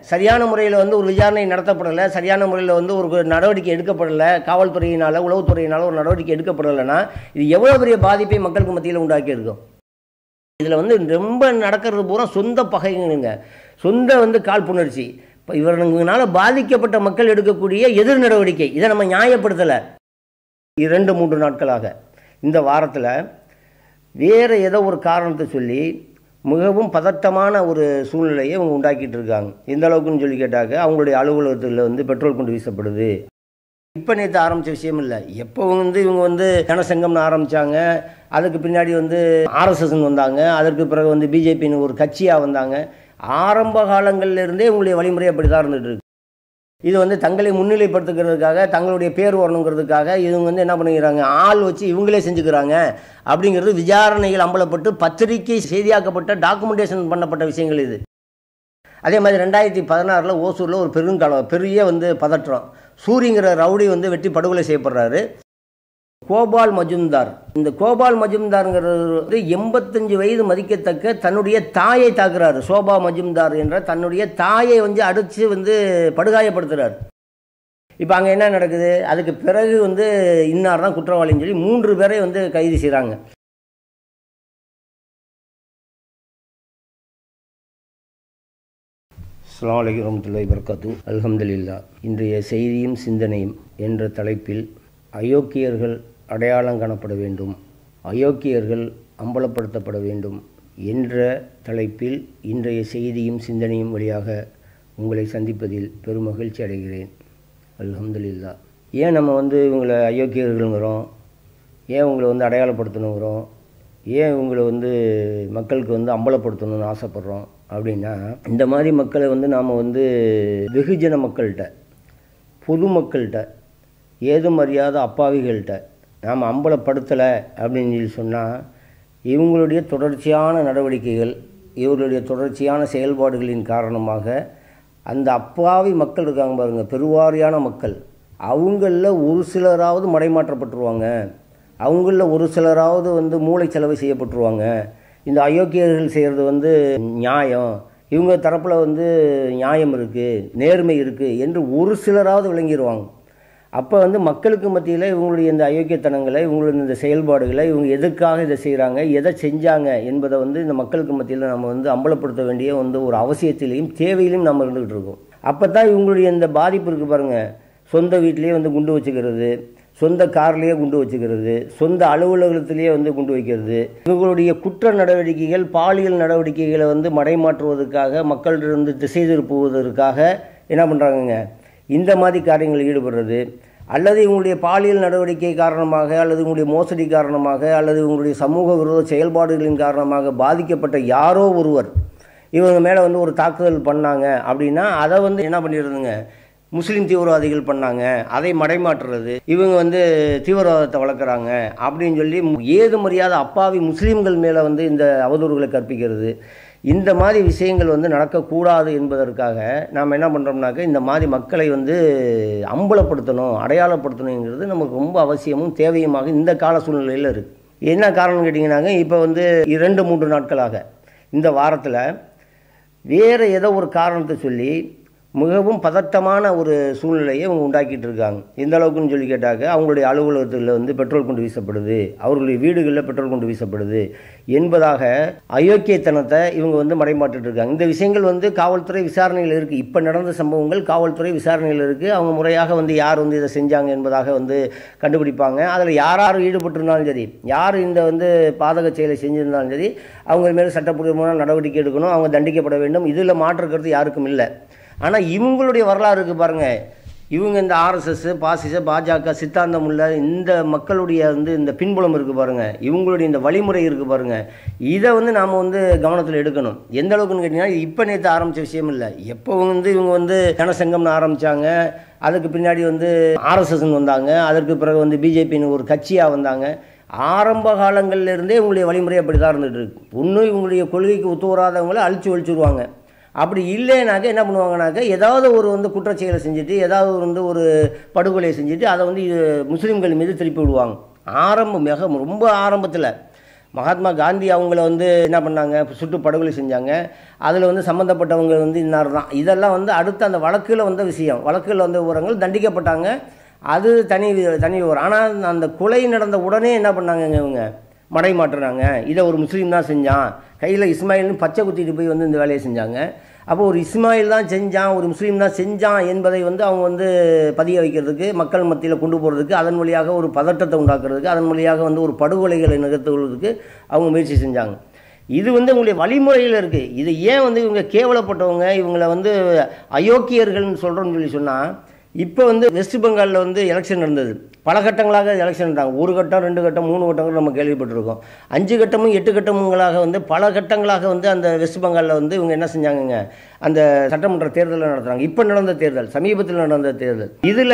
சரியான முறையில் வந்து ஒரு விசாரணை நடத்தப்படலை சரியான முறையில் வந்து ஒரு நடவடிக்கை எடுக்கப்படலை காவல்துறையினால் உளவுத்துறையினால் ஒரு நடவடிக்கை எடுக்கப்படலைன்னா இது எவ்வளோ பெரிய பாதிப்பை மக்களுக்கு மத்தியில் உண்டாக்கி இருக்கும் இதில் வந்து ரொம்ப நடக்கிறது பூரா சொந்த பகைங்க சொந்த வந்து காழ்ப்புணர்ச்சி இப்போ இவர்களால் பாதிக்கப்பட்ட மக்கள் எடுக்கக்கூடிய எதிர் நடவடிக்கை இதை நம்ம நியாயப்படுத்தலை இரண்டு மூன்று நாட்களாக இந்த வாரத்தில் வேறு ஏதோ ஒரு காரணத்தை சொல்லி மிகவும் பதட்டமான ஒரு சூழ்நிலையை அவங்க உண்டாக்கிட்டு இருக்காங்க எந்த அளவுக்குன்னு சொல்லி கேட்டாக்க அவங்களுடைய அலுவலகத்தில் வந்து பெட்ரோல் கொண்டு வீசப்படுது இப்போ நேற்று ஆரம்பித்த விஷயம் இல்லை எப்போ வந்து இவங்க வந்து ஜனசங்கம்னு ஆரம்பித்தாங்க அதுக்கு பின்னாடி வந்து ஆர்எஸ்எஸ்ன்னு வந்தாங்க அதற்கு பிறகு வந்து பிஜேபின்னு ஒரு கட்சியாக வந்தாங்க ஆரம்ப காலங்கள்ல இருந்தே இவங்களுடைய வழிமுறை அப்படி தான் இருந்துட்டு இருக்கு இது வந்து தங்களை முன்னிலைப்படுத்துக்கிறதுக்காக தங்களுடைய பேர் வரணுங்கிறதுக்காக இவங்க வந்து என்ன பண்ணிக்கிறாங்க ஆள் வச்சு இவங்களே செஞ்சுக்கிறாங்க அப்படிங்கிறது விசாரணைகள் அம்பலப்பட்டு பத்திரிகை செய்தியாக்கப்பட்ட டாக்குமெண்டேஷன் பண்ணப்பட்ட விஷயங்கள் இது அதே மாதிரி ரெண்டாயிரத்தி பதினாறில் ஓசூரில் ஒரு பெருங்கல பெரிய வந்து பதற்றம் சூரிங்கிற ரவுடி வந்து வெட்டி படுகொலை செய்யப்படுறாரு கோபால் மஜும்தார் இந்த கோபால் மஜும்தார்ங்கிறது வந்து எண்பத்தஞ்சு வயது மதிக்கத்தக்க தன்னுடைய தாயை தாக்குறாரு சோபா மஜும்தார் என்ற தன்னுடைய தாயை வந்து அடித்து வந்து படுகாயப்படுத்துறாரு இப்போ அங்கே என்ன நடக்குது அதுக்கு பிறகு வந்து இன்னார் தான் குற்றவாளின்னு சொல்லி மூன்று பேரை வந்து கைது செய்கிறாங்க அஸ்லாம் வலைக்கம் வரமத்துல்லாஹி வபரகாத்து அல்ஹம்துலில்லா இன்றைய செய்தியும் சிந்தனையும் என்ற தலைப்பில் அயோக்கியர்கள் அடையாளம் காணப்பட வேண்டும் அயோக்கியர்கள் அம்பலப்படுத்தப்பட வேண்டும் என்ற தலைப்பில் இன்றைய செய்தியும் சிந்தனையும் வழியாக உங்களை சந்திப்பதில் பெரும் மகிழ்ச்சி அடைகிறேன் அல்ஹம்துலில்லா ஏன் நம்ம வந்து இவங்களை அயோக்கியர்கள்ங்கிறோம் ஏன் உங்களை வந்து அடையாளப்படுத்தணுங்கிறோம் ஏன் இவங்களை வந்து மக்களுக்கு வந்து அம்பலப்படுத்தணும்னு ஆசைப்பட்றோம் அப்படின்னா இந்த மாதிரி மக்களை வந்து நாம் வந்து வெகுஜன மக்கள்கிட்ட பொதுமக்கள்கிட்ட ஏதும் அறியாத அப்பாவிகள்கிட்ட நாம் அம்பலப்படுத்தலை அப்படின்னு சொல்லி சொன்னால் இவங்களுடைய தொடர்ச்சியான நடவடிக்கைகள் இவர்களுடைய தொடர்ச்சியான செயல்பாடுகளின் காரணமாக அந்த அப்பாவி மக்கள் இருக்காங்க பாருங்கள் பெருவாரியான மக்கள் அவங்களில் ஒரு சிலராவது மடைமாற்றப்பட்டுருவாங்க அவங்களில் ஒரு சிலராவது வந்து மூளை செலவு செய்யப்பட்டுருவாங்க இந்த அயோக்கியர்கள் செய்கிறது வந்து நியாயம் இவங்க தரப்பில் வந்து நியாயம் இருக்குது நேர்மை இருக்குது என்று ஒரு சிலராவது விளங்கிடுவாங்க அப்போ வந்து மக்களுக்கு மத்தியில் இவங்களுடைய இந்த அயோக்கியத்தனங்களை இவங்களுடைய இந்த செயல்பாடுகளை இவங்க எதுக்காக இதை செய்கிறாங்க எதை செஞ்சாங்க என்பதை வந்து இந்த மக்களுக்கு மத்தியில் நம்ம வந்து அம்பலப்படுத்த வேண்டிய வந்து ஒரு அவசியத்திலையும் தேவையிலையும் நம்ம இருந்துகிட்டு இருக்கோம் அப்போ தான் இவங்களுடைய இந்த பாதிப்பு இருக்குது பாருங்கள் சொந்த வீட்டிலேயே வந்து குண்டு வச்சுக்கிறது சொந்த கார்லேயே குண்டு வச்சுக்கிறது சொந்த அலுவலகத்திலேயே வந்து குண்டு வைக்கிறது இவங்களுடைய குற்ற நடவடிக்கைகள் பாலியல் நடவடிக்கைகளை வந்து மடைமாற்றுவதற்காக மக்களிடம் திசை திருப்புவதற்காக என்ன பண்ணுறாங்கங்க இந்த மாதிரி காரியங்களில் ஈடுபடுறது அல்லது இவங்களுடைய பாலியல் நடவடிக்கை காரணமாக அல்லது இவங்களுடைய மோசடி காரணமாக அல்லது இவங்களுடைய சமூக விரோத செயல்பாடுகளின் காரணமாக பாதிக்கப்பட்ட யாரோ ஒருவர் இவங்க மேலே வந்து ஒரு தாக்குதல் பண்ணாங்க அப்படின்னா அதை வந்து என்ன பண்ணிடுறதுங்க முஸ்லீம் தீவிரவாதிகள் பண்ணாங்க அதை மடைமாற்றுறது இவங்க வந்து தீவிரவாதத்தை வளர்க்குறாங்க அப்படின்னு சொல்லி ஏது மரியாத அப்பாவி முஸ்லீம்கள் மேலே வந்து இந்த அவதூறுகளை கற்பிக்கிறது இந்த மாதிரி விஷயங்கள் வந்து நடக்கக்கூடாது என்பதற்காக நாம் என்ன பண்ணுறோம்னாக்க இந்த மாதிரி மக்களை வந்து அம்பலப்படுத்தணும் அடையாளப்படுத்தணுங்கிறது நமக்கு ரொம்ப அவசியமும் தேவையுமாக இந்த கால சூழ்நிலையில் இருக்குது என்ன காரணம் கேட்டிங்கன்னாங்க இப்போ வந்து இரண்டு மூன்று நாட்களாக இந்த வாரத்தில் வேறு ஏதோ ஒரு காரணத்தை சொல்லி மிகவும் பதட்டமான ஒரு சூழ்நிலையை அவங்க உண்டாக்கிட்டு இருக்காங்க எந்த அளவுக்குன்னு சொல்லி கேட்டாக்க அவங்களுடைய அலுவலகத்தில் வந்து பெட்ரோல் கொண்டு வீசப்படுது அவர்களுடைய வீடுகளில் பெட்ரோல் கொண்டு வீசப்படுது என்பதாக அயோக்கியத்தனத்தை இவங்க வந்து மடைமாட்டுட்டு இருக்காங்க இந்த விஷயங்கள் வந்து காவல்துறை விசாரணையில் இருக்குது இப்போ நடந்த சம்பவங்கள் காவல்துறை விசாரணையில் இருக்குது அவங்க முறையாக வந்து யார் வந்து இதை செஞ்சாங்க என்பதாக வந்து கண்டுபிடிப்பாங்க அதில் யார் யார் ஈடுபட்டிருந்தாலும் சரி யார் இந்த வந்து பாதக செயலை செஞ்சிருந்தாலும் சரி அவங்க மேலே சட்டப்பூர்வமான நடவடிக்கை எடுக்கணும் அவங்க தண்டிக்கப்பட வேண்டும் இதில் மாற்றுக்கிறது யாருக்கும் இல்லை ஆனால் இவங்களுடைய வரலாறு இருக்குது பாருங்கள் இவங்க இந்த ஆர்எஸ்எஸ் பாசிச பாஜக சித்தாந்தம் உள்ள இந்த மக்களுடைய வந்து இந்த பின்புலம் இருக்குது பாருங்கள் இவங்களுடைய இந்த வழிமுறை இருக்குது பாருங்கள் இதை வந்து நாம் வந்து கவனத்தில் எடுக்கணும் எந்த அளவுக்குன்னு கேட்டிங்கன்னா இப்போ நேற்று ஆரம்பித்த விஷயம் இல்லை எப்போ வந்து இவங்க வந்து ஜனசங்கம்னு ஆரம்பித்தாங்க அதுக்கு பின்னாடி வந்து ஆர்எஸ்எஸ்ன்னு வந்தாங்க அதற்கு பிறகு வந்து பிஜேபின்னு ஒரு கட்சியாக வந்தாங்க ஆரம்ப காலங்கள்ல இருந்தே இவங்களுடைய வழிமுறை அப்படி தான் இருந்துகிட்டு இருக்கு ஒன்று இவங்களுடைய கொள்கைக்கு ஒத்து வராதவங்களை அழிச்சு ஒழிச்சுருவாங்க அப்படி இல்லைனாக்க என்ன பண்ணுவாங்கனாக்க ஏதாவது ஒரு வந்து குற்றச்செயலை செஞ்சுட்டு ஏதாவது வந்து ஒரு படுகொலையை செஞ்சுட்டு அதை வந்து இது முஸ்லீம்கள் மீது திருப்பி விடுவாங்க ஆரம்பம் மிக ரொம்ப ஆரம்பத்தில் மகாத்மா காந்தி அவங்கள வந்து என்ன பண்ணாங்க சுட்டு படுகொலை செஞ்சாங்க அதில் வந்து சம்மந்தப்பட்டவங்க வந்து இன்னார் தான் இதெல்லாம் வந்து அடுத்த அந்த வழக்கில் வந்த விஷயம் வழக்கில் வந்த விவரங்கள் தண்டிக்கப்பட்டாங்க அது தனி வி- தனி விவரம் ஆனால் அந்த கொலை நடந்த உடனே என்ன பண்ணாங்கங்க இவங்க மடை மாட்டுறாங்க இதை ஒரு முஸ்லீம் தான் செஞ்சான் கையில் இஸ்மாயில்னு பச்சை குத்திட்டு போய் வந்து இந்த வேலையை செஞ்சாங்க அப்போ ஒரு இஸ்மாயில் தான் செஞ்சான் ஒரு முஸ்லீம் தான் செஞ்சான் என்பதை வந்து அவங்க வந்து பதிய வைக்கிறதுக்கு மக்கள் மத்தியில் கொண்டு போகிறதுக்கு அதன் வழியாக ஒரு பதட்டத்தை உண்டாக்குறதுக்கு அதன் வழியாக வந்து ஒரு படுகொலைகளை நிகழ்த்துவதற்கு அவங்க முயற்சி செஞ்சாங்க இது வந்து உங்களுடைய வழிமுறையில் இருக்குது இது ஏன் வந்து இவங்க கேவலப்பட்டவங்க இவங்களை வந்து அயோக்கியர்கள்னு சொல்கிறோன்னு சொல்லி சொன்னால் இப்போ வந்து வெஸ்ட் பெங்காலில் வந்து எலெக்ஷன் நடந்தது பல கட்டங்களாக எலெக்ஷன் நடந்தாங்க ஒரு கட்டம் ரெண்டு கட்டம் மூணு கட்டங்கள் நம்ம கேள்விப்பட்டிருக்கோம் அஞ்சு கட்டமும் எட்டு கட்டமுங்களாக வந்து பல கட்டங்களாக வந்து அந்த வெஸ்ட் பெங்காலில் வந்து இவங்க என்ன செஞ்சாங்கங்க அந்த சட்டமன்ற தேர்தலை நடத்துகிறாங்க இப்போ நடந்த தேர்தல் சமீபத்தில் நடந்த தேர்தல் இதில்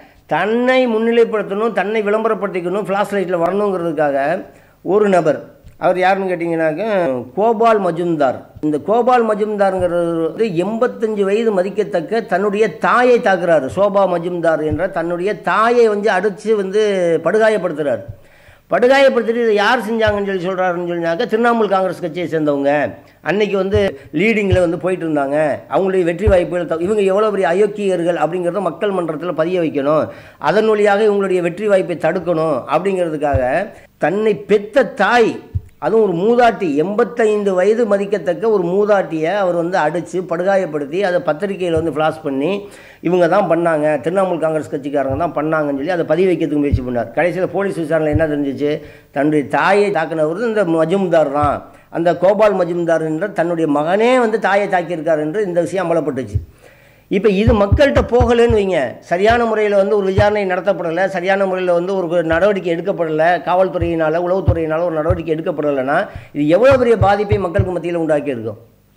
தன்னை முன்னிலைப்படுத்தணும் தன்னை விளம்பரப்படுத்திக்கணும் ஃப்ளாஷ் லைட்டில் வரணுங்கிறதுக்காக ஒரு நபர் அவர் யாருன்னு கேட்டிங்கன்னாக்க கோபால் மஜும்தார் இந்த கோபால் மஜும்தாருங்கிறது வந்து எண்பத்தஞ்சு வயது மதிக்கத்தக்க தன்னுடைய தாயை தாக்குறாரு சோபா மஜும்தார் என்ற தன்னுடைய தாயை வந்து அடித்து வந்து படுகாயப்படுத்துறாரு படுகாயப்படுத்திட்டு இதை யார் செஞ்சாங்கன்னு சொல்லி சொல்கிறாருன்னு சொல்லினாக்க திரிணாமுல் காங்கிரஸ் கட்சியை சேர்ந்தவங்க அன்னைக்கு வந்து லீடிங்கில் வந்து போயிட்டு இருந்தாங்க அவங்களுடைய வெற்றி வாய்ப்புகள் த- இவங்க எவ்வளோ பெரிய அயோக்கியர்கள் அப்படிங்கிறத மக்கள் மன்றத்தில் பதிய வைக்கணும் அதன் வழியாக இவங்களுடைய வெற்றி வாய்ப்பை தடுக்கணும் அப்படிங்கிறதுக்காக தன்னை பெத்த தாய் அதுவும் ஒரு மூதாட்டி எண்பத்தைந்து வயது மதிக்கத்தக்க ஒரு மூதாட்டியை அவர் வந்து அடித்து படுகாயப்படுத்தி அதை பத்திரிக்கையில் வந்து ஃப்ளாஷ் பண்ணி இவங்க தான் பண்ணாங்க திரிணாமுல் காங்கிரஸ் கட்சிக்காரங்க தான் பண்ணாங்கன்னு சொல்லி அதை பதிவு வைக்கிறதுக்கு முயற்சி பண்ணார் கடைசியில் போலீஸ் விசாரணை என்ன தெரிஞ்சிச்சு தன்னுடைய தாயை தாக்கினவர் இந்த மஜும்தார் தான் அந்த கோபால் மஜும்தார் என்ற தன்னுடைய மகனே வந்து தாயை தாக்கியிருக்கார் என்று இந்த விஷயம் அமலப்பட்டுச்சு இப்போ இது மக்கள்கிட்ட போகலைன்னு வைங்க சரியான முறையில் வந்து ஒரு விசாரணை நடத்தப்படலை சரியான முறையில் வந்து ஒரு நடவடிக்கை எடுக்கப்படலை காவல்துறையினால் உளவுத்துறையினால் ஒரு நடவடிக்கை எடுக்கப்படலைன்னா இது எவ்வளோ பெரிய பாதிப்பை மக்களுக்கு மத்தியில் உண்டாக்கியிருக்கும்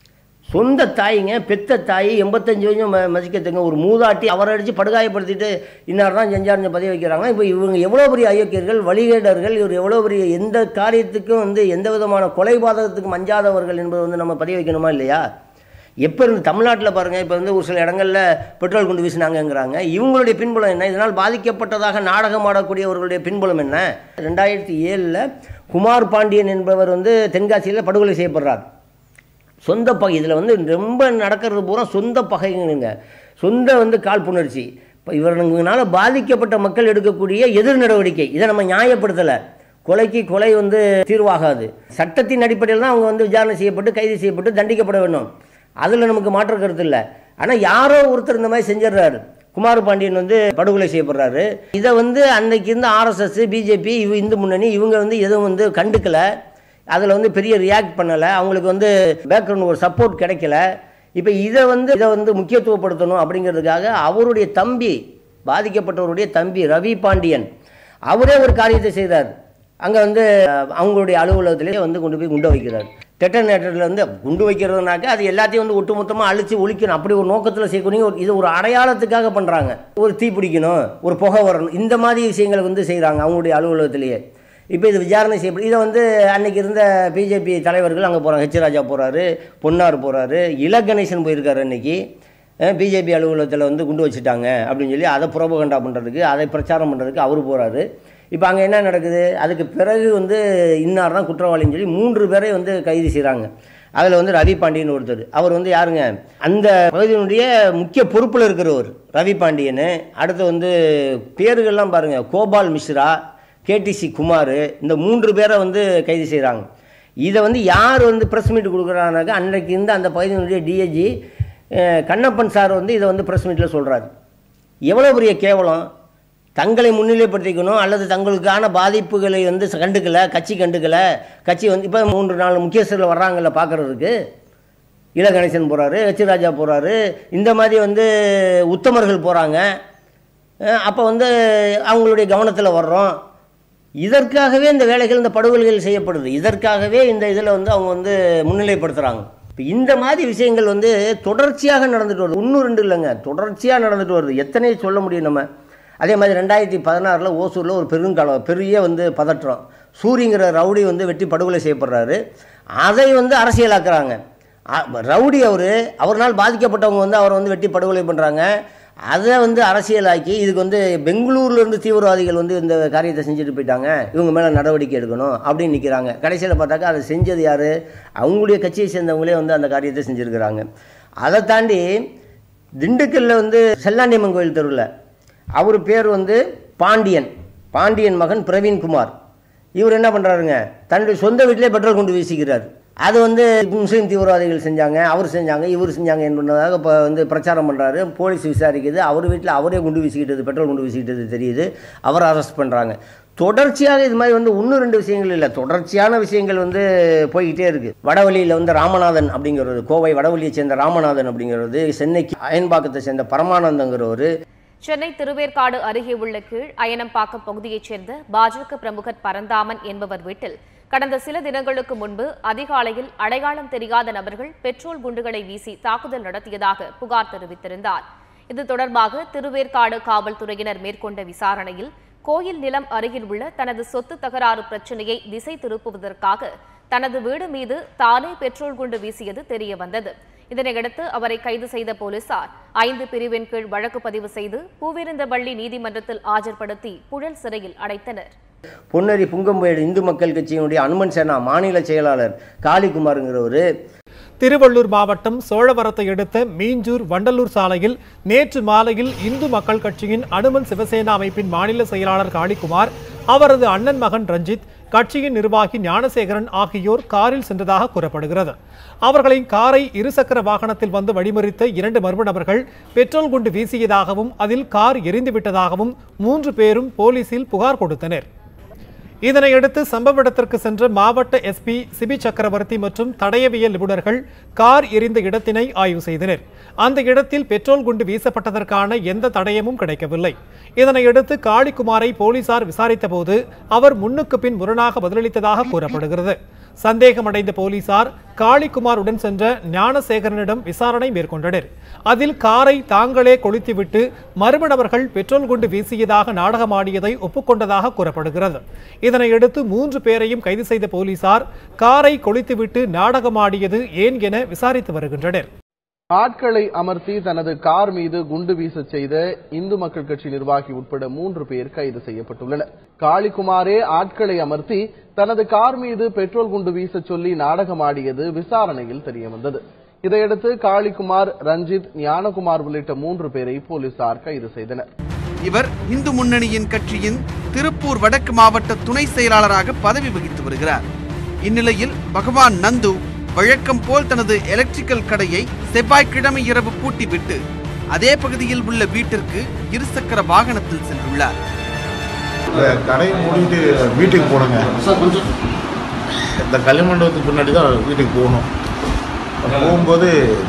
சொந்த தாய்ங்க பெத்த தாய் எண்பத்தஞ்சு வயசு ம மதிக்கத்துங்க ஒரு மூதாட்டி அவரை அடித்து படுகாயப்படுத்திட்டு இன்னார் தான் செஞ்சார்னு பதிய வைக்கிறாங்க இப்போ இவங்க எவ்வளோ பெரிய ஐயோக்கியர்கள் வழிகேடர்கள் இவர் எவ்வளோ பெரிய எந்த காரியத்துக்கும் வந்து எந்த விதமான கொலைபாதகத்துக்கும் அஞ்சாதவர்கள் என்பது வந்து நம்ம பதிய வைக்கணுமா இல்லையா எப்போ இருந்து தமிழ்நாட்டில் பாருங்கள் இப்போ வந்து ஒரு சில இடங்களில் பெட்ரோல் குண்டு வீசினாங்கங்கிறாங்க இவங்களுடைய பின்புலம் என்ன இதனால் பாதிக்கப்பட்டதாக நாடகம் ஆடக்கூடியவர்களுடைய பின்புலம் என்ன ரெண்டாயிரத்தி ஏழில் குமார் பாண்டியன் என்பவர் வந்து தென்காசியில் படுகொலை செய்யப்படுறார் சொந்த பகை இதில் வந்து ரொம்ப நடக்கிறது பூரா சொந்த பகைங்க சொந்த வந்து காழ்ப்புணர்ச்சி இப்போ இவர்களால் பாதிக்கப்பட்ட மக்கள் எடுக்கக்கூடிய எதிர் நடவடிக்கை இதை நம்ம நியாயப்படுத்தலை கொலைக்கு கொலை வந்து தீர்வாகாது சட்டத்தின் அடிப்படையில் தான் அவங்க வந்து விசாரணை செய்யப்பட்டு கைது செய்யப்பட்டு தண்டிக்கப்பட வேண்டும் அதில் நமக்கு மாற்று கருத்து இல்லை ஆனால் யாரோ ஒருத்தர் இந்த மாதிரி செஞ்சிடுறாரு குமார பாண்டியன் வந்து படுகொலை செய்யப்படுறாரு இதை வந்து அன்னைக்கு இருந்த ஆர்எஸ்எஸ் பிஜேபி இவ இந்து முன்னணி இவங்க வந்து எதுவும் வந்து கண்டுக்கலை அதில் வந்து பெரிய ரியாக்ட் பண்ணலை அவங்களுக்கு வந்து பேக்ரவுண்ட் ஒரு சப்போர்ட் கிடைக்கல இப்போ இதை வந்து இதை வந்து முக்கியத்துவப்படுத்தணும் அப்படிங்கிறதுக்காக அவருடைய தம்பி பாதிக்கப்பட்டவருடைய தம்பி ரவி பாண்டியன் அவரே ஒரு காரியத்தை செய்கிறார் அங்கே வந்து அஹ், அவங்களுடைய அலுவலகத்திலே வந்து கொண்டு போய் குண்டை வைக்கிறார் டெட்டனேட்டரில் வந்து குண்டு வைக்கிறதுனாக்க அது எல்லாத்தையும் வந்து ஒட்டுமொத்தமாக அழிச்சு ஒழிக்கணும் அப்படி ஒரு நோக்கத்தில் செய்யக்கூடிய ஒரு இது ஒரு அடையாளத்துக்காக பண்ணுறாங்க ஒரு தீ பிடிக்கணும் ஒரு புகை வரணும் இந்த மாதிரி விஷயங்களை வந்து செய்கிறாங்க அவங்களுடைய அலுவலகத்திலேயே இப்போ இது விசாரணை செய்யப்படும் இதை வந்து அன்னைக்கு இருந்த பிஜேபி தலைவர்கள் அங்கே போகிறாங்க ஹெச் ராஜா போகிறாரு பொன்னார் போகிறாரு இல கணேசன் போயிருக்காரு அன்னைக்கு பிஜேபி அலுவலகத்தில் வந்து குண்டு வச்சுட்டாங்க அப்படின்னு சொல்லி அதை புறபகண்டா பண்ணுறதுக்கு அதை பிரச்சாரம் பண்ணுறதுக்கு அவர் போகிறாரு இப்போ அங்கே என்ன நடக்குது அதுக்கு பிறகு வந்து இன்னார் தான் குற்றவாளின்னு சொல்லி மூன்று பேரை வந்து கைது செய்கிறாங்க அதில் வந்து ரவி பாண்டியன் ஒருத்தர் அவர் வந்து யாருங்க அந்த பகுதியினுடைய முக்கிய பொறுப்பில் இருக்கிறவர் ரவி பாண்டியன் அடுத்து வந்து பேர்கள்லாம் பாருங்கள் கோபால் மிஸ்ரா கேடிசி குமார் இந்த மூன்று பேரை வந்து கைது செய்கிறாங்க இதை வந்து யார் வந்து ப்ரெஸ் மீட் கொடுக்குறாங்கனாக்கா அன்றைக்கு இருந்த அந்த பகுதியினுடைய டிஐஜி கண்ணப்பன் சார் வந்து இதை வந்து ப்ரெஸ் மீட்டில் சொல்கிறாரு எவ்வளோ பெரிய கேவலம் தங்களை முன்னிலைப்படுத்திக்கணும் அல்லது தங்களுக்கான பாதிப்புகளை வந்து கண்டுக்கல கட்சி கண்டுக்கல கட்சி வந்து இப்போ மூன்று நாலு முக்கியஸ்தர்கள் வர்றாங்கல்ல பார்க்குறதுக்கு இல கணேசன் போகிறாரு ஹெச் ராஜா போகிறாரு இந்த மாதிரி வந்து உத்தமர்கள் போகிறாங்க அப்போ வந்து அவங்களுடைய கவனத்தில் வர்றோம் இதற்காகவே இந்த வேலைகள் இந்த படுகொலைகள் செய்யப்படுது இதற்காகவே இந்த இதில் வந்து அவங்க வந்து முன்னிலைப்படுத்துகிறாங்க இப்போ இந்த மாதிரி விஷயங்கள் வந்து தொடர்ச்சியாக நடந்துட்டு வருது ஒன்றும் ரெண்டு இல்லைங்க தொடர்ச்சியாக நடந்துட்டு வருது எத்தனை சொல்ல முடியும் நம்ம அதே மாதிரி ரெண்டாயிரத்தி பதினாறில் ஓசூரில் ஒரு பெருங்காலம் பெரிய வந்து பதற்றம் சூரிங்கிற ரவுடி வந்து வெட்டி படுகொலை செய்யப்படுறாரு அதை வந்து அரசியலாக்குறாங்க அ- ரவுடி அவர் அவர்னால் பாதிக்கப்பட்டவங்க வந்து அவரை வந்து வெட்டி படுகொலை பண்ணுறாங்க அதை வந்து அரசியலாக்கி இதுக்கு வந்து பெங்களூர்ல இருந்து தீவிரவாதிகள் வந்து இந்த காரியத்தை செஞ்சுட்டு போயிட்டாங்க இவங்க மேலே நடவடிக்கை எடுக்கணும் அப்படின்னு நிற்கிறாங்க கடைசியில் பார்த்தாக்கா அதை செஞ்சது யார் அவங்களுடைய கட்சியை சேர்ந்தவங்களே வந்து அந்த காரியத்தை செஞ்சுருக்கிறாங்க அதை தாண்டி திண்டுக்கல்ல வந்து செல்லாண்டியம்மன் கோயில் தெருவில் அவர் பேர் வந்து பாண்டியன் பாண்டியன் மகன் பிரவீன்குமார் இவர் என்ன பண்ணுறாருங்க தன்னுடைய சொந்த வீட்டிலே பெட்ரோல் கொண்டு வீசிக்கிறார் அது வந்து முஸ்லீம் தீவிரவாதிகள் செஞ்சாங்க அவர் செஞ்சாங்க இவர் செஞ்சாங்க என்பதாக இப்போ வந்து பிரச்சாரம் பண்ணுறாரு போலீஸ் விசாரிக்குது அவர் வீட்டில் அவரே குண்டு வீசிக்கிட்டது பெட்ரோல் குண்டு வீசிக்கிட்டது தெரியுது அவரை அரெஸ்ட் பண்ணுறாங்க தொடர்ச்சியாக இது மாதிரி வந்து ஒன்று ரெண்டு விஷயங்கள் இல்லை தொடர்ச்சியான விஷயங்கள் வந்து போய்கிட்டே இருக்குது வடவழியில் வந்து ராமநாதன் அப்படிங்கிறது கோவை வடவழியை சேர்ந்த ராமநாதன் அப்படிங்கிறது சென்னைக்கு அயன்பாக்கத்தை சேர்ந்த பரமானந்தங்கிறவர் சென்னை திருவேற்காடு அருகே உள்ள கீழ் அயனம்பாக்கம் பகுதியைச் சேர்ந்த பாஜக பிரமுகர் பரந்தாமன் என்பவர் வீட்டில் கடந்த சில தினங்களுக்கு முன்பு அதிகாலையில் அடையாளம் தெரியாத நபர்கள் பெட்ரோல் குண்டுகளை வீசி தாக்குதல் நடத்தியதாக புகார் தெரிவித்திருந்தார் இது தொடர்பாக திருவேற்காடு காவல்துறையினர் மேற்கொண்ட விசாரணையில் கோயில் நிலம் அருகில் உள்ள தனது சொத்து தகராறு பிரச்சனையை திசை திருப்புவதற்காக தனது வீடு மீது தானே பெட்ரோல் குண்டு வீசியது தெரிய வந்தது இதனையடுத்து அவரை கைது செய்த போலீசார் ஐந்து பிரிவின் கீழ் வழக்கு பதிவு செய்து பூவிருந்தவள்ளி நீதிமன்றத்தில் ஆஜர்படுத்தி புழல் சிறையில் அடைத்தனர் பொன்னேரி புங்கம்பேடு இந்து மக்கள் கட்சியினுடைய அனுமன் சேனா மாநில செயலாளர் காளிகுமாருங்கிறவர் திருவள்ளூர் மாவட்டம் சோழவரத்தை அடுத்த மீஞ்சூர் வண்டலூர் சாலையில் நேற்று மாலையில் இந்து மக்கள் கட்சியின் அனுமன் சிவசேனா அமைப்பின் மாநில செயலாளர் காளிக்குமார் அவரது அண்ணன் மகன் ரஞ்சித் கட்சியின் நிர்வாகி ஞானசேகரன் ஆகியோர் காரில் சென்றதாக கூறப்படுகிறது அவர்களின் காரை இருசக்கர வாகனத்தில் வந்து வழிமறித்த இரண்டு மர்ம நபர்கள் பெட்ரோல் குண்டு வீசியதாகவும் அதில் கார் எரிந்துவிட்டதாகவும் மூன்று பேரும் போலீசில் புகார் கொடுத்தனர் இதனையடுத்து சம்பவ இடத்திற்கு சென்ற மாவட்ட எஸ்பி சிபி சக்கரவர்த்தி மற்றும் தடயவியல் நிபுணர்கள் கார் எரிந்த இடத்தினை ஆய்வு செய்தனர் அந்த இடத்தில் பெட்ரோல் குண்டு வீசப்பட்டதற்கான எந்த தடயமும் கிடைக்கவில்லை இதனையடுத்து காளிக்குமாரை போலீசார் விசாரித்தபோது அவர் முன்னுக்கு பின் முரணாக பதிலளித்ததாக கூறப்படுகிறது சந்தேகமடைந்த போலீசார் காளிக்குமாருடன் சென்ற ஞானசேகரனிடம் விசாரணை மேற்கொண்டனர் அதில் காரை தாங்களே கொளுத்திவிட்டு மர்ம நபர்கள் பெட்ரோல் குண்டு வீசியதாக நாடகமாடியதை ஒப்புக்கொண்டதாக கூறப்படுகிறது இதனையடுத்து மூன்று பேரையும் கைது செய்த போலீசார் காரை கொளுத்திவிட்டு நாடகமாடியது ஏன் என விசாரித்து வருகின்றனர் ஆட்களை அமர்த்தி தனது கார் மீது குண்டு வீச செய்த இந்து மக்கள் கட்சி நிர்வாகி உட்பட மூன்று பேர் கைது செய்யப்பட்டுள்ளனர் காளிக்குமாரே ஆட்களை அமர்த்தி தனது கார் மீது பெட்ரோல் குண்டு வீச சொல்லி நாடகமாடியது விசாரணையில் தெரியவந்தது இதையடுத்து காளிக்குமார் ரஞ்சித் ஞானகுமார் உள்ளிட்ட மூன்று பேரை போலீசார் கைது செய்தனர் இவர் இந்து முன்னணியின் கட்சியின் திருப்பூர் வடக்கு மாவட்ட துணை செயலாளராக பதவி வகித்து வருகிறார் இந்நிலையில் பகவான் நந்து வழக்கம் போல் தனது எலக்ட்ரிக்கல் கடையை செவ்வாய்க்கிழமை இரவு பூட்டிவிட்டு அதே பகுதியில் உள்ள வீட்டிற்கு இருசக்கர வாகனத்தில் சென்றுள்ளார் இந்த கடையை மூடிட்டு வீட்டுக்கு போனோங்க இந்த கல்யாணமண்டபத்துக்கு பின்னாடி தான் வீட்டுக்கு போகணும் போகும்போது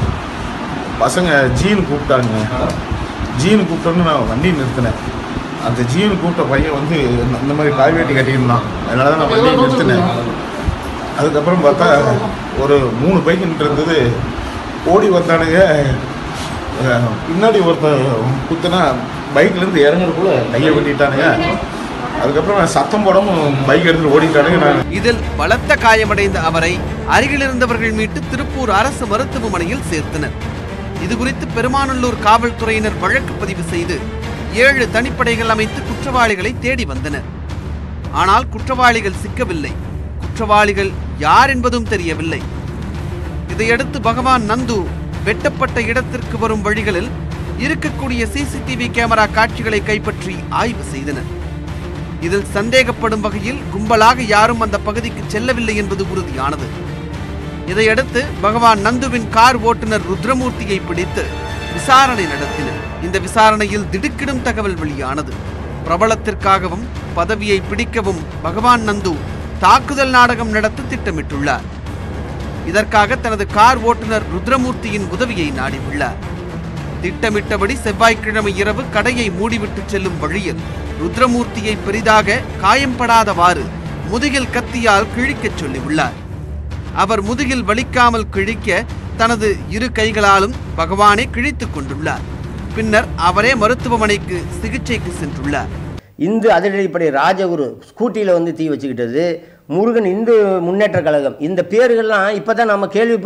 பசங்க ஜீன் கூப்பிட்டாங்க ஜீன் கூப்பிட்டோன்னு நான் வண்டி நிறுத்தினேன் அந்த ஜீன் கூப்பிட்ட பையன் வந்து இந்த- இந்த மாதிரி காய் வேட்டி கட்டியிருந்தான் அதனால தான் நான் வண்டியை நிறுத்தினேன் அதுக்கப்புறம் பார்த்தா ஒரு மூணு பைக் நின்று இருந்தது ஓடி வந்தானுங்க அஹ், பின்னாடி ஒருத்தன் குத்துனா பைக்லேருந்து இறங்குறதுக்குள்ள கையை வெட்டிட்டானுங்க அதுக்கப்புறம் நான் சத்தம் போடாமல் பைக் எடுத்துட்டு ஓடிட்டானுங்க நான் இதில் பலத்த காயமடைந்த அவரை அருகில் இருந்தவர்கள் மீட்டு திருப்பூர் அரசு மருத்துவமனையில் சேர்த்தனர் இதுகுறித்து பெருமாநல்லூர் காவல்துறையினர் வழக்கு பதிவு செய்து ஏழு தனிப்படைகள் அமைத்து குற்றவாளிகளை தேடி வந்தனர் ஆனால் குற்றவாளிகள் சிக்கவில்லை குற்றவாளிகள் யார் என்பதும் தெரியவில்லை இதையடுத்து பகவான் நந்து வெட்டப்பட்ட இடத்திற்கு வரும் வழிகளில் இருக்கக்கூடிய சிசிடிவி கேமரா காட்சிகளை கைப்பற்றி ஆய்வு செய்தனர் இதில் சந்தேகப்படும் வகையில் கும்பலாக யாரும் அந்த பகுதிக்கு செல்லவில்லை என்பது உறுதியானது இதையடுத்து பகவான் நந்துவின் கார் ஓட்டுநர் ருத்ரமூர்த்தியை பிடித்து விசாரணை நடத்தினர் இந்த விசாரணையில் திடுக்கிடும் தகவல் வெளியானது பிரபலத்திற்காகவும் பதவியை பிடிக்கவும் பகவான் நந்து தாக்குதல் நாடகம் நடத்த திட்டமிட்டுள்ளார் இதற்காக தனது கார் ஓட்டுநர் ருத்ரமூர்த்தியின் உதவியை நாடியுள்ளார் திட்டமிட்டபடி செவ்வாய்க்கிழமை இரவு கடையை மூடிவிட்டு செல்லும் வழியில் ருத்ரமூர்த்தியை பெரிதாக காயம்படாதவாறு முதுகில் கத்தியால் கிழிக்கச் சொல்லியுள்ளார் அவர் முதுகில் வலிக்காமல் கிழிக்க தனது இரு கைகளாலும் பகவானை கிழித்துக் கொண்டுள்ளார் பின்னர் அவரே மருத்துவமனைக்கு சிகிச்சைக்கு சென்றுள்ளார் இந்து அதிரடிப்படை ராஜகுரு ஸ்கூட்டியில் வந்து தீ வச்சுக்கிட்டது முருகன் இந்து முன்னேற்ற கழகம் இந்த பேர்கள்லாம் இப்போ தான் நம்ம கேள்விப்படுறோம்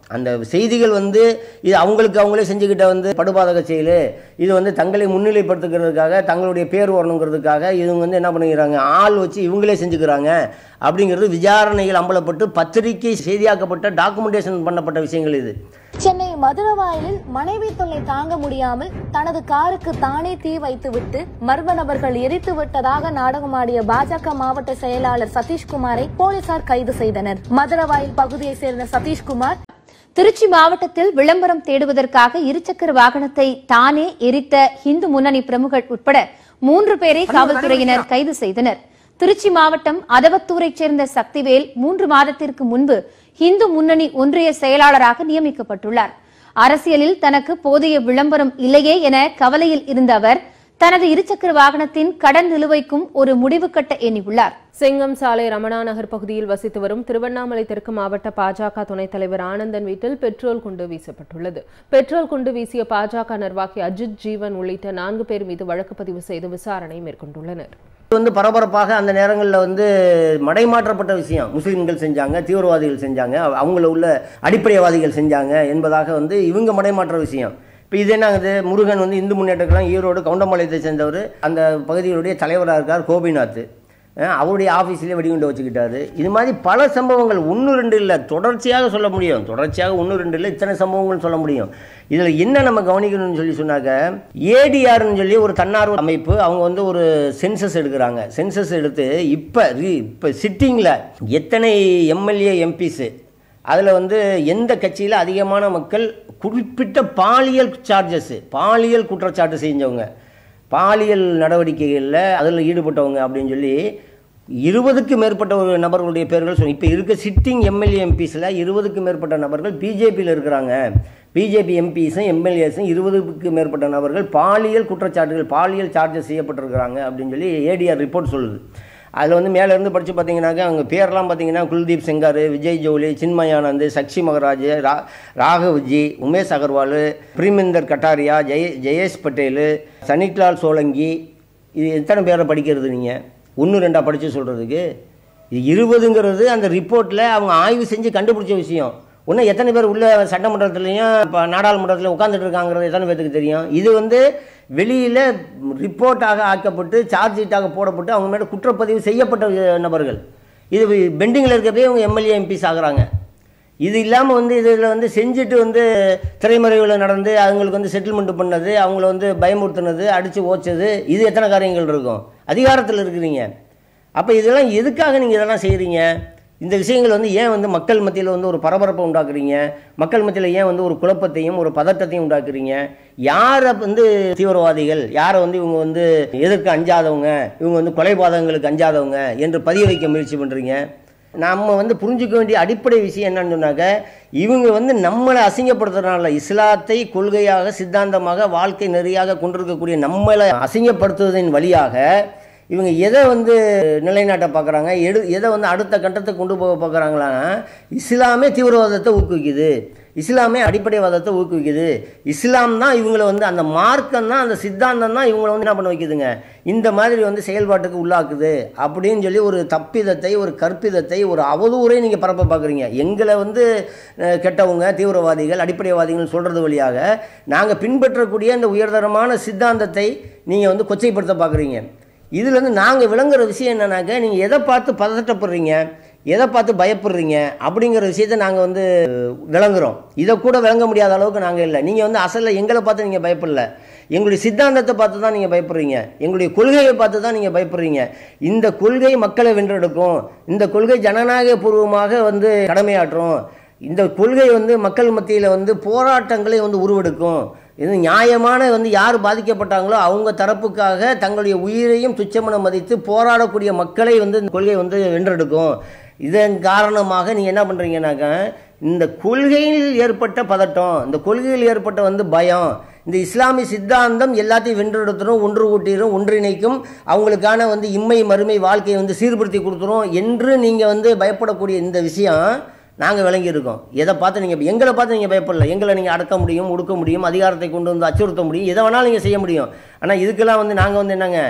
அந்த செய்திகள் வந்து இது அவங்களுக்கு அவங்களே செஞ்சுக்கிட்ட வந்து படுபாதக செயல் இது வந்து தங்களை முன்னிலைப்படுத்துக்கிறதுக்காக தங்களுடைய பேர் வரணுங்கிறதுக்காக இவங்க வந்து என்ன பண்ணிக்கிறாங்க ஆள் வச்சு இவங்களே செஞ்சுக்கிறாங்க அப்படிங்கிறது விசாரணைகள் அம்பலப்பட்டு பத்திரிகை செய்தியாக்கப்பட்ட டாக்குமெண்டேஷன் பண்ணப்பட்ட விஷயங்கள் இது சென்னை மதுரவாயலில் மனைவி தொல்லை தாங்க முடியாமல் தனது காருக்கு தானே தீ வைத்துவிட்டு மர்ம நபர்கள் எரித்து விட்டதாக நாடகமாடிய பாஜக மாவட்ட செயலாளர் சதீஷ்குமாரை போலீசார் கைது செய்தனர் மதுரவாயல் பகுதியைச் சேர்ந்த சதீஷ்குமார் திருச்சி மாவட்டத்தில் விளம்பரம் தேடுவதற்காக இருசக்கர வாகனத்தை தானே எரித்த இந்து முன்னணி பிரமுகர் உட்பட மூன்று பேரை காவல்துறையினர் கைது செய்தனர் திருச்சி மாவட்டம் அதவத்தூரைச் சேர்ந்த சக்திவேல் மூன்று மாதத்திற்கு முன்பு இந்து முன்னணி ஒன்றிய செயலாளராக நியமிக்கப்பட்டுள்ளார் அரசியலில் தனக்கு போதிய விளம்பரம் இல்லையே என கவலையில் இருந்த அவர் தனது இருசக்கர வாகனத்தின் கடன் நிலுவைக்கும் ஒரு முடிவு கட்ட எண்ணியுள்ளார் செங்கம் சாலை ரமணா நகர் பகுதியில் வசித்து வரும் திருவண்ணாமலை தெற்கு மாவட்ட பாஜக துணைத் தலைவர் ஆனந்தன் வீட்டில் பெட்ரோல் குண்டு வீசப்பட்டுள்ளது பெட்ரோல் குண்டு வீசிய பாஜக நிர்வாகி அஜித் ஜீவன் உள்ளிட்ட நான்கு பேர் மீது வழக்கு பதிவு செய்து விசாரணை மேற்கொண்டுள்ளனர் இது வந்து பரபரப்பாக அந்த நேரங்களில் வந்து மடைமாற்றப்பட்ட விஷயம் முஸ்லீம்கள் செஞ்சாங்க தீவிரவாதிகள் செஞ்சாங்க அவ- அவங்கள உள்ள அடிப்படைவாதிகள் செஞ்சாங்க என்பதாக வந்து இவங்க மடைமாற்ற விஷயம் இப்போ இது என்னங்குது முருகன் வந்து இந்து முன்னேற்றக்கெல்லாம் ஈரோடு கவுண்டம்பாளையத்தை சேர்ந்தவர் அந்த பகுதிகளுடைய தலைவராக இருக்கார் கோபிநாத் அஹ் அவருடைய ஆஃபீஸ்லேயே வெடிகுண்டு வச்சுக்கிட்டாரு இது மாதிரி பல சம்பவங்கள் ஒன்று ரெண்டு இல்லை தொடர்ச்சியாக சொல்ல முடியும் தொடர்ச்சியாக ஒன்று ரெண்டு இல்லை இத்தனை சம்பவங்கள் சொல்ல முடியும் இதில் என்ன நம்ம கவனிக்கணும்னு சொல்லி சொன்னாக்க ஏடிஆர்னு சொல்லி ஒரு தன்னார்வ அமைப்பு அவங்க வந்து ஒரு சென்சஸ் எடுக்கிறாங்க சென்சஸ் எடுத்து இப்போ இப்போ சிட்டிங்கில் எத்தனை எம்எல்ஏ எம்பிஸு அதில் வந்து எந்த கட்சியில் அதிகமான மக்கள் குறிப்பிட்ட பாலியல் சார்ஜஸ் பாலியல் குற்றச்சாட்டு செஞ்சவங்க பாலியல் நடவடிக்கைகளில் அதில் ஈடுபட்டவங்க அப்படின்னு சொல்லி இருபதுக்கு மேற்பட்ட ஒரு நபர்களுடைய பேர்கள் சொல்லி இப்போ இருக்க சிட்டிங் எம்எல்ஏ எம்பிஸில் இருபதுக்கு மேற்பட்ட நபர்கள் பிஜேபியில் இருக்கிறாங்க பிஜேபி எம்பிஸும் எம்எல்ஏஸும் இருபதுக்கு மேற்பட்ட நபர்கள் பாலியல் குற்றச்சாட்டுகள் பாலியல் சார்ஜஸ் செய்யப்பட்டிருக்கிறாங்க அப்படின்னு சொல்லி ஏடிஆர் ரிப்போர்ட் சொல்லுது அதில் வந்து மேலே இருந்து படித்து பார்த்தீங்கன்னாக்கா அவங்க பேர்லாம் பார்த்தீங்கன்னா குல்தீப் செங்கார் விஜய் ஜோலி சின்மயானந்த் சக்ஷி மகராஜ் ரா ராகவ்ஜி உமேஷ் அகர்வால் பிரீமிந்தர் கட்டாரியா ஜெய ஜெயேஷ் பட்டேல் சனிக்லால் சோலங்கி இது எத்தனை பேரை படிக்கிறது நீங்கள் ஒன்று ரெண்டாக படித்து சொல்கிறதுக்கு இது இருபதுங்கிறது அந்த ரிப்போர்ட்டில் அவங்க ஆய்வு செஞ்சு கண்டுபிடிச்ச விஷயம் இன்னும் எத்தனை பேர் உள்ள சட்டமன்றத்துலேயும் இப்போ நாடாளுமன்றத்தில் உட்காந்துட்டு இருக்காங்கிறது எத்தனை பேருக்கு தெரியும் இது வந்து வெளியில் ரிப்போர்ட்டாக ஆக்கப்பட்டு சார்ஜ் ஷீட்டாக போடப்பட்டு அவங்க மேலே குற்றப்பதிவு செய்யப்பட்ட நபர்கள் இது பெண்டிங்கில் இருக்கிறதே இவங்க எம்எல்ஏ எம்பிஸ் ஆகுறாங்க இது இல்லாமல் வந்து இதில் வந்து செஞ்சுட்டு வந்து திரைமறைவில் நடந்து அவங்களுக்கு வந்து செட்டில்மெண்ட் பண்ணது அவங்கள வந்து பயமுறுத்துனது அடித்து ஓச்சது இது எத்தனை காரியங்கள் இருக்கும் அதிகாரத்தில் இருக்கிறீங்க அப்போ இதெல்லாம் எதுக்காக நீங்கள் இதெல்லாம் செய்கிறீங்க இந்த விஷயங்கள் வந்து ஏன் வந்து மக்கள் மத்தியில் வந்து ஒரு பரபரப்பை உண்டாக்குறீங்க மக்கள் மத்தியில் ஏன் வந்து ஒரு குழப்பத்தையும் ஒரு பதட்டத்தையும் உண்டாக்குறீங்க யாரை வந்து தீவிரவாதிகள் யாரை வந்து இவங்க வந்து எதற்கு அஞ்சாதவங்க இவங்க வந்து கொலைபாதகங்களுக்கு அஞ்சாதவங்க என்று பதிய வைக்க முயற்சி பண்ணுறீங்க நம்ம வந்து புரிஞ்சுக்க வேண்டிய அடிப்படை விஷயம் என்னன்னு சொன்னாக்க இவங்க வந்து நம்மளை அசிங்கப்படுத்துறதுனால இஸ்லாத்தை கொள்கையாக சித்தாந்தமாக வாழ்க்கை நெறியாக கொண்டிருக்கக்கூடிய நம்மளை அசிங்கப்படுத்துவதன் வழியாக இவங்க எதை வந்து நிலைநாட்ட பார்க்குறாங்க எடு எதை வந்து அடுத்த கட்டத்துக்கு கொண்டு போக பார்க்குறாங்களா இஸ்லாமே தீவிரவாதத்தை ஊக்குவிக்குது இஸ்லாமே அடிப்படைவாதத்தை ஊக்குவிக்குது இஸ்லாம் தான் இவங்களை வந்து அந்த மார்க்கம் தான் அந்த சித்தாந்தம் தான் இவங்களை வந்து என்ன பண்ண வைக்குதுங்க இந்த மாதிரி வந்து செயல்பாட்டுக்கு உள்ளாக்குது அப்படின்னு சொல்லி ஒரு தப்பிதத்தை ஒரு கற்பிதத்தை ஒரு அவதூறை நீங்கள் பரப்ப பார்க்குறீங்க எங்களை வந்து அஹ், கெட்டவங்க தீவிரவாதிகள் அடிப்படைவாதிகள் சொல்கிறது வழியாக நாங்கள் பின்பற்றக்கூடிய அந்த உயர்தரமான சித்தாந்தத்தை நீங்கள் வந்து கொச்சைப்படுத்த பார்க்குறீங்க இதில் வந்து நாங்கள் விளங்குற விஷயம் என்னன்னாக்க நீங்கள் எதை பார்த்து பதட்டப்படுறீங்க எதை பார்த்து பயப்படுறீங்க அப்படிங்கிற விஷயத்தை நாங்கள் வந்து விளங்குறோம் இதை கூட விளங்க முடியாத அளவுக்கு நாங்கள் இல்லை நீங்கள் வந்து அசலில் எங்களை பார்த்து நீங்கள் பயப்படல எங்களுடைய சித்தாந்தத்தை பார்த்து தான் நீங்கள் பயப்படுறீங்க எங்களுடைய கொள்கையை பார்த்து தான் நீங்கள் பயப்படுறீங்க இந்த கொள்கை மக்களை வென்றெடுக்கும் இந்த கொள்கை ஜனநாயக பூர்வமாக வந்து கடமையாற்றும் இந்த கொள்கை வந்து மக்கள் மத்தியில் வந்து போராட்டங்களை வந்து உருவெடுக்கும் இது நியாயமான வந்து யார் பாதிக்கப்பட்டாங்களோ அவங்க தரப்புக்காக தங்களுடைய உயிரையும் துச்சமென மதித்து போராடக்கூடிய மக்களை வந்து இந்த கொள்கை வந்து வென்றெடுக்கும் இதன் காரணமாக நீங்கள் என்ன பண்ணுறீங்கன்னாக்கா இந்த கொள்கையில் ஏற்பட்ட பதட்டம் இந்த கொள்கையில் ஏற்பட்ட வந்து பயம் இந்த இஸ்லாமிய சித்தாந்தம் எல்லாத்தையும் வென்றெடுத்துரும் ஒன்று கூட்டிடும் ஒன்றிணைக்கும் அவங்களுக்கான வந்து இம்மை மறுமை வாழ்க்கையை வந்து சீர்படுத்தி கொடுத்துரும் என்று நீங்கள் வந்து பயப்படக்கூடிய இந்த விஷயம் நாங்கள் விளங்கியிருக்கோம் எதை பார்த்து நீங்கள் எங்களை பார்த்து நீங்கள் பயப்படல எங்களை நீங்கள் அடக்க முடியும் ஒடுக்க முடியும் அதிகாரத்தை கொண்டு வந்து அச்சுறுத்த முடியும் எதை வேணாலும் நீங்கள் செய்ய முடியும் ஆனால் இதுக்கெல்லாம் வந்து நாங்கள் வந்து என்னங்க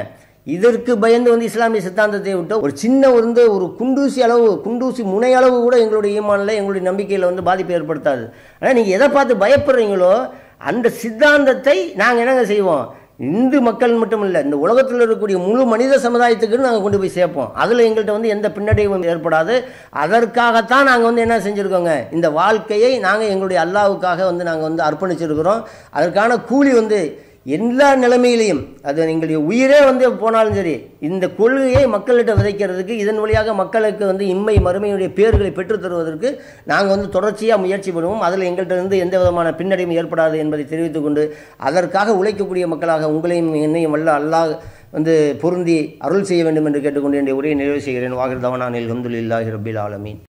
இதற்கு பயந்து வந்து இஸ்லாமிய சித்தாந்தத்தை விட்டு ஒரு சின்ன வந்து ஒரு குண்டூசி அளவு குண்டூசி முனை அளவு கூட எங்களுடைய ஈமானில் எங்களுடைய நம்பிக்கையில் வந்து பாதிப்பு ஏற்படுத்தாது ஆனால் நீங்கள் எதை பார்த்து பயப்படுறீங்களோ அந்த சித்தாந்தத்தை நாங்கள் என்னங்க செய்வோம் இந்து மக்கள் மட்டும் இல்லை இந்த உலகத்தில் இருக்கக்கூடிய முழு மனித சமுதாயத்துக்கு நாங்கள் கொண்டு போய் சேர்ப்போம் அதில் எங்கள்கிட்ட வந்து எந்த பின்னடைவும் ஏற்படாது அதற்காகத்தான் நாங்கள் வந்து என்ன செஞ்சுருக்கோங்க இந்த வாழ்க்கையை நாங்கள் எங்களுடைய அல்லாவுக்காக வந்து நாங்கள் வந்து அர்ப்பணிச்சிருக்கிறோம் அதற்கான கூலி வந்து எல்லா நிலைமையிலையும் அது எங்களுடைய உயிரே வந்து போனாலும் சரி இந்த கொள்கையை மக்கள்கிட்ட விதைக்கிறதுக்கு இதன் வழியாக மக்களுக்கு வந்து இம்மை மறுமையுடைய பேர்களை பெற்றுத் தருவதற்கு நாங்கள் வந்து தொடர்ச்சியாக முயற்சி பண்ணுவோம் அதில் எங்கள்கிட்ட இருந்து எந்த விதமான பின்னடைவும் ஏற்படாது என்பதை தெரிவித்துக் கொண்டு அதற்காக உழைக்கக்கூடிய மக்களாக உங்களையும் என்னையும் வல்ல அல்லாஹ் வந்து பொருந்தி அருள் செய்ய வேண்டும் என்று கேட்டுக்கொண்டு என்னுடைய உரையை நிறைவு செய்கிறேன் வாகிர் தவனானில் அல்ஹம்துலில்லாஹி ரபில் ஆலமீன்